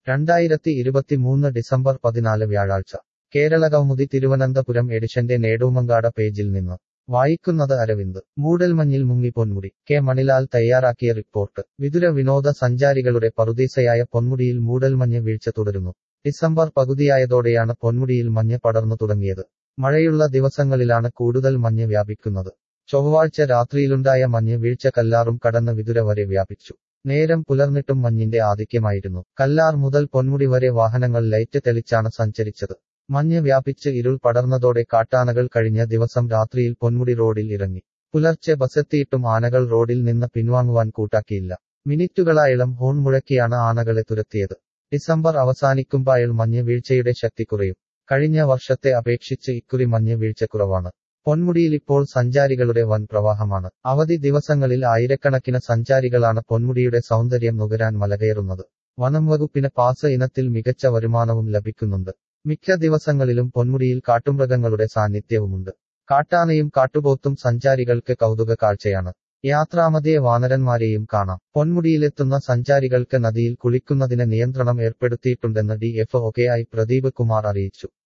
രണ്ടായിരത്തി ഇരുപത്തിമൂന്ന് ഡിസംബർ പതിനാല് വ്യാഴാഴ്ച കേരളകൗമുദി തിരുവനന്തപുരം എഡിഷന്റെ നേടൂമങ്കാട പേജിൽ നിന്ന് വായിക്കുന്നത് അരവിന്ദ് മൂടൽമഞ്ഞിൽ മുങ്ങി പൊന്മുടി കെ മണിലാൽ തയ്യാറാക്കിയ റിപ്പോർട്ട് വിതുര വിനോദ സഞ്ചാരികളുടെ പറുദീസയായ പൊന്മുടിയിൽ മൂടൽമഞ്ഞ് വീഴ്ച തുടരുന്നു ഡിസംബർ പകുതിയായതോടെയാണ് പൊന്മുടിയിൽ മഞ്ഞ് പടർന്നു തുടങ്ങിയത് മഴയുള്ള ദിവസങ്ങളിലാണ് കൂടുതൽ മഞ്ഞ് വ്യാപിക്കുന്നത് ചൊവ്വാഴ്ച രാത്രിയിലുണ്ടായ മഞ്ഞ് വീഴ്ച കല്ലാറും കടന്ന് വിതുര വരെ വ്യാപിച്ചു നേരം പുലർന്നിട്ടും മഞ്ഞിന്റെ ആധിക്യമായിരുന്നു കല്ലാർ മുതൽ പൊന്മുടി വരെ വാഹനങ്ങൾ ലൈറ്റ് തെളിച്ചാണ് സഞ്ചരിച്ചത് മഞ്ഞ് വ്യാപിച്ച് ഇരുൾ പടർന്നതോടെ കാട്ടാനകൾ കഴിഞ്ഞ ദിവസം രാത്രിയിൽ പൊന്മുടി റോഡിൽ ഇറങ്ങി പുലർച്ചെ ബസ്സെത്തിയിട്ടും ആനകൾ റോഡിൽ നിന്ന് പിൻവാങ്ങുവാൻ കൂട്ടാക്കിയില്ല മിനിറ്റുകളായിളം ഹോൺ മുഴക്കിയാണ് ആനകളെ തുരത്തിയത് ഡിസംബർ അവസാനിക്കുമ്പോഴൽ മഞ്ഞ് വീഴ്ചയുടെ ശക്തി കുറയും കഴിഞ്ഞ വർഷത്തെ അപേക്ഷിച്ച് ഇക്കുറി മഞ്ഞ് വീഴ്ച കുറവാണ് പൊന്മുടിയിൽ ഇപ്പോൾ സഞ്ചാരികളുടെ വൻ പ്രവാഹമാണ് അവധി ദിവസങ്ങളിൽ ആയിരക്കണക്കിന് സഞ്ചാരികളാണ് പൊന്മുടിയുടെ സൗന്ദര്യം നുകരാൻ മലകയറുന്നത് വനം വകുപ്പിന് പാസ് ഇനത്തിൽ മികച്ച വരുമാനവും ലഭിക്കുന്നുണ്ട് മിക്ക ദിവസങ്ങളിലും പൊന്മുടിയിൽ കാട്ടുമൃഗങ്ങളുടെ സാന്നിധ്യവുമുണ്ട് കാട്ടാനയും കാട്ടുപോത്തും സഞ്ചാരികൾക്ക് കൗതുക കാഴ്ചയാണ് യാത്രാമതിയെ വാനരന്മാരെയും കാണാം പൊന്മുടിയിലെത്തുന്ന സഞ്ചാരികൾക്ക് നദിയിൽ കുളിക്കുന്നതിന് നിയന്ത്രണം ഏർപ്പെടുത്തിയിട്ടുണ്ടെന്ന് D F O K I Pradeep Kumar അറിയിച്ചു